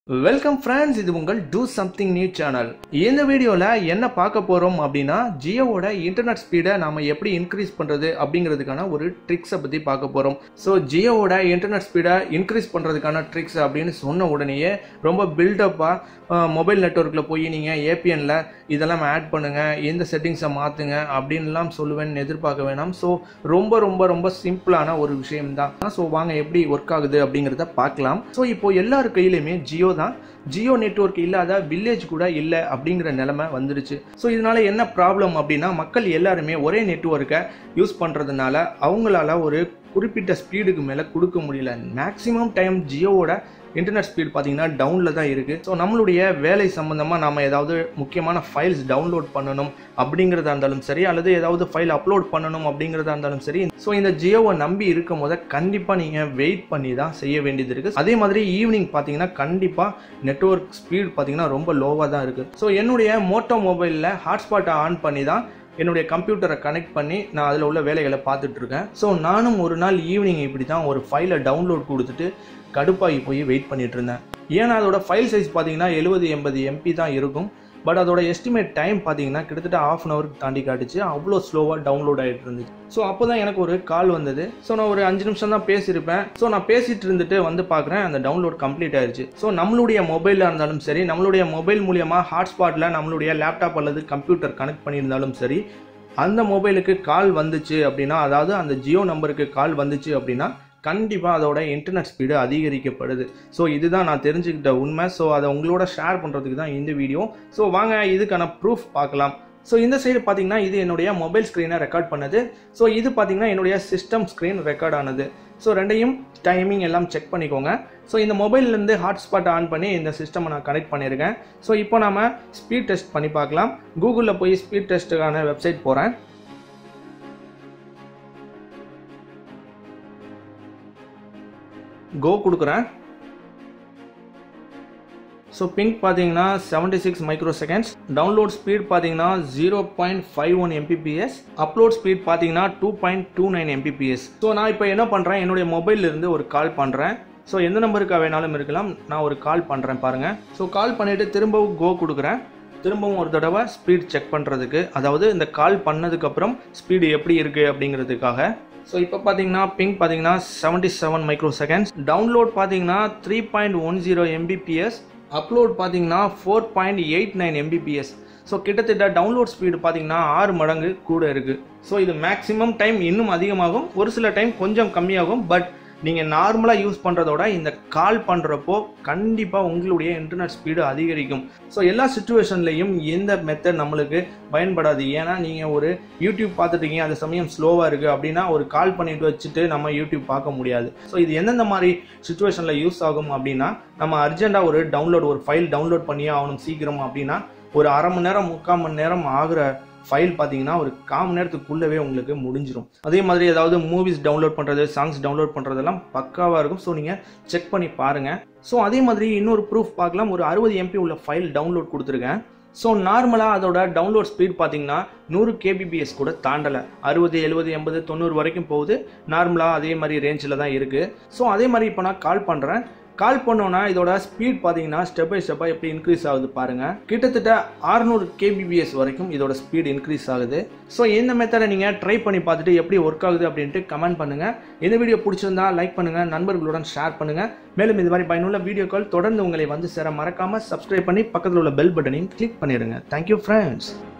welcome friends இது உங்கள் do something new channel இந்த வீடியோவில் என்ன பார்க்க போகிறோம் அப்படின்னா ஜியோவோட இன்டர்நெட் ஸ்பீடை நாம எப்படி இன்க்ரீஸ் பண்ணுறது அப்படிங்கிறதுக்கான ஒரு ட்ரிக்ஸை பற்றி பார்க்க போகிறோம் ஸோ ஜியோவோட இன்டர்நெட் ஸ்பீடை இன்க்ரீஸ் பண்ணுறதுக்கான ட்ரிக்ஸ் அப்படின்னு சொன்ன உடனேயே ரொம்ப பில்டப்பாக மொபைல் நெட்ஒர்க்கில் போய் நீங்கள் ஏபிஎனில் இதெல்லாம் ஆட் பண்ணுங்கள் எந்த செட்டிங்ஸை மாற்றுங்க அப்படின்லாம் சொல்லுவேன்னு எதிர்பார்க்க வேணாம் ஸோ ரொம்ப ரொம்ப ரொம்ப சிம்பிளான ஒரு விஷயம் தான் ஸோ வாங்க எப்படி ஒர்க் ஆகுது அப்படிங்கிறத பார்க்கலாம் ஸோ இப்போ எல்லார் கையிலையுமே ஜியோ தான் ஜியோ நெட்ஒர்க் இல்லாத வில்லேஜ் கூட இல்லை அப்படிங்கிற நிலைமை வந்துருச்சு ஸோ இதனால என்ன ப்ராப்ளம் அப்படின்னா மக்கள் எல்லாருமே ஒரே நெட்ஒர்க்கை யூஸ் பண்ணுறதுனால அவங்களால ஒரு குறிப்பிட்ட ஸ்பீடுக்கு மேலே கொடுக்க முடியல மேக்ஸிமம் டைம் ஜியோவோட இன்டர்நெட் ஸ்பீட் பார்த்தீங்கன்னா டவுனில் தான் இருக்குது ஸோ நம்மளுடைய வேலை சம்மந்தமாக நம்ம ஏதாவது முக்கியமான ஃபைல்ஸ் டவுன்லோட் பண்ணணும் அப்படிங்கிறதா இருந்தாலும் சரி அல்லது ஏதாவது ஃபைல் அப்லோட் பண்ணணும் அப்படிங்கிறதா இருந்தாலும் சரி ஸோ இந்த ஜியோவை நம்பி இருக்கும் போது கண்டிப்பாக நீங்கள் வெயிட் பண்ணி தான் செய்ய வேண்டியது இருக்குது அதே மாதிரி ஈவினிங் பார்த்தீங்கன்னா கண்டிப்பாக நெட்ஒர்க் ஸ்பீட் பார்த்தீங்கன்னா ரொம்ப லோவாக தான் இருக்குது ஸோ என்னுடைய மோட்டோ மொபைலில் ஹாட்ஸ்பாட்டை ஆன் பண்ணி தான் என்னுடைய கம்ப்யூட்டரை கனெக்ட் பண்ணி நான் அதில் உள்ள வேலைகளை பார்த்துட்டு இருக்கேன் ஸோ நானும் ஒரு நாள் ஈவினிங் இப்படி தான் ஒரு ஃபைலை டவுன்லோட் கொடுத்துட்டு கடுப்பாகி போய் வெயிட் பண்ணிட்டு இருந்தேன் ஏன்னா அதோட ஃபைல் சைஸ் பார்த்தீங்கன்னா எழுபது எண்பது எம்பி தான் இருக்கும் பட் அதோட எஸ்டிமேட் டைம் பார்த்தீங்கன்னா கிட்டத்தட்ட ஆஃப் அன் ஹவருக்கு தாண்டி காட்டுச்சு அவ்வளோ ஸ்லோவாக டவுன்லோட் ஆகிட்டு இருந்துச்சு ஸோ அப்போ தான் எனக்கு ஒரு கால் வந்தது ஸோ நான் ஒரு அஞ்சு நிமிஷம் தான் பேசியிருப்பேன் ஸோ நான் பேசிட்டு இருந்துட்டு வந்து பார்க்குறேன் அந்த டவுன்லோட் கம்ப்ளீட் ஆயிருச்சு ஸோ நம்மளுடைய மொபைலாக இருந்தாலும் சரி நம்மளுடைய மொபைல் மூலியமாக ஹாட்ஸ்பாட்டில் நம்மளுடைய லேப்டாப் அல்லது கம்ப்யூட்டர் கனெக்ட் பண்ணியிருந்தாலும் சரி அந்த மொபைலுக்கு கால் வந்துச்சு அப்படின்னா அதாவது அந்த ஜியோ நம்பருக்கு கால் வந்துச்சு அப்படின்னா கண்டிப்பாக அதோட இன்டர்நெட் ஸ்பீடு அதிகரிக்கப்படுது ஸோ இதுதான் நான் தெரிஞ்சுக்கிட்ட உண்மை ஸோ அதை உங்களோட ஷேர் பண்ணுறதுக்கு தான் இந்த வீடியோ ஸோ வாங்க இதுக்கான ப்ரூஃப் பார்க்கலாம் ஸோ இந்த சைடு பார்த்தீங்கன்னா இது என்னுடைய மொபைல் ஸ்க்ரீனை ரெக்கார்ட் பண்ணது ஸோ இது பார்த்தீங்கன்னா என்னுடைய சிஸ்டம் ஸ்க்ரீன் ரெக்கார்ட் ஆனது ஸோ ரெண்டையும் டைமிங் எல்லாம் செக் பண்ணிக்கோங்க ஸோ இந்த மொபைல்லேருந்து ஹாட்ஸ்பாட் ஆன் பண்ணி இந்த சிஸ்டமை நான் கனெக்ட் பண்ணியிருக்கேன் ஸோ இப்போ நம்ம ஸ்பீட் டெஸ்ட் பண்ணி பார்க்கலாம் கூகுளில் போய் ஸ்பீட் டெஸ்ட்டுக்கான வெப்சைட் போகிறேன் கோ கொடுக்குறேன் ஸோ பிங்க் பார்த்தீங்கன்னா seventy six microseconds download speed பார்த்தீங்கன்னா zero point five one MBPS upload speed பார்த்தீங்கன்னா two point two nine MBPS so நான் இப்போ என்ன பண்ணுறேன் என்னுடைய மொபைல்லேருந்து ஒரு கால் பண்ணுறேன் ஸோ எந்த நம்பருக்கு வேணாலும் இருக்கலாம் நான் ஒரு கால் பண்ணுறேன் பாருங்கள் ஸோ கால் பண்ணிவிட்டு திரும்பவும் கோ கொடுக்குறேன் திரும்பவும் ஒரு தடவை ஸ்பீட் செக் பண்ணுறதுக்கு அதாவது இந்த கால் பண்ணதுக்கப்புறம் ஸ்பீடு எப்படி இருக்குது அப்படிங்கிறதுக்காக ஸோ இப்போ பார்த்தீங்கன்னா பிங்க் பார்த்தீங்கன்னா seventy seven microseconds download பார்த்தீங்கன்னா three point one zero MBPS upload பார்த்தீங்கன்னா four point eight nine MBPS so கிட்டத்தட்ட டவுன்லோட் ஸ்பீடு பார்த்தீங்கன்னா ஆறு மடங்கு கூட இருக்குது ஸோ இது மேக்ஸிமம் டைம் இன்னும் அதிகமாகும் ஒரு சில டைம் கொஞ்சம் கம்மியாகும் பட் நீங்கள் நார்மலாக யூஸ் பண்ணுறதோட இந்த கால் பண்ணுறப்போ கண்டிப்பாக உங்களுடைய இன்டர்நெட் ஸ்பீடு அதிகரிக்கும் ஸோ எல்லா சுச்சுவேஷன்லையும் எந்த மெத்தட் நம்மளுக்கு பயன்படாது ஏன்னா நீங்கள் ஒரு யூடியூப் பார்த்துட்டீங்க அந்த சமயம் ஸ்லோவாக இருக்குது அப்படின்னா ஒரு கால் பண்ணிட்டு வச்சுட்டு நம்ம யூடியூப் பார்க்க முடியாது ஸோ இது எந்தெந்த மாதிரி சுச்சுவேஷனில் யூஸ் ஆகும் அப்படின்னா நம்ம அர்ஜென்ட்டாக ஒரு டவுன்லோட் ஒரு ஃபைல் டவுன்லோட் பண்ணியே ஆகணும் சீக்கிரம் அப்படின்னா ஒரு அரை மணி நேரம் முக்கால் மணி நேரம் ஆகிற ஃபைல் பார்த்தீங்கன்னா ஒரு கால் மணி நேரத்துக்குள்ளவே உங்களுக்கு முடிஞ்சிடும் அதே மாதிரி ஏதாவது மூவிஸ் டவுன்லோட் பண்ணுறது சாங்ஸ் டவுன்லோட் பண்ணுறதெல்லாம் பக்காவாக இருக்கும் ஸோ நீங்கள் செக் பண்ணி பாருங்கள் ஸோ அதே மாதிரி இன்னொரு ப்ரூஃப் பார்க்கலாம் ஒரு அறுபது எம்பி உள்ள ஃபைல் டவுன்லோட் கொடுத்துருக்கேன் ஸோ நார்மலாக அதோட டவுன்லோட் ஸ்பீட் பார்த்தீங்கன்னா நூறு கேபிபிஎஸ் கூட தாண்டலை அறுபது எழுபது எண்பது தொண்ணூறு வரைக்கும் போகுது நார்மலாக அதே மாதிரி ரேஞ்சில் தான் இருக்குது ஸோ அதே மாதிரி இப்போ நான் கால் பண்ணுறேன் கால் பண்ணோன்னா இதோட ஸ்பீட் பார்த்தீங்கன்னா ஸ்டெப் பை ஸ்டெப்பாக எப்படி இன்க்ரீஸ் ஆகுது பாருங்க கிட்டத்தட்ட அறுநூறு கேபிபிஎஸ் வரைக்கும் இதோட ஸ்பீட் இன்க்ரீஸ் ஆகுது ஸோ இந்த மெத்தடை நீங்கள் ட்ரை பண்ணி பார்த்துட்டு எப்படி ஒர்க் ஆகுது அப்படின்ட்டு கமெண்ட் பண்ணுங்க இந்த வீடியோ பிடிச்சிருந்தா லைக் பண்ணுங்க நண்பர்களுடன் ஷேர் பண்ணுங்க மேலும் இது மாதிரி பயனுள்ள வீடியோக்கள் தொடர்ந்து உங்களை வந்து சேர மறக்காம சப்ஸ்கிரைப் பண்ணி பக்கத்தில் உள்ள பெல் பட்டனையும் கிளிக் பண்ணிடுங்க தேங்க்யூ ஃப்ரெண்ட்ஸ்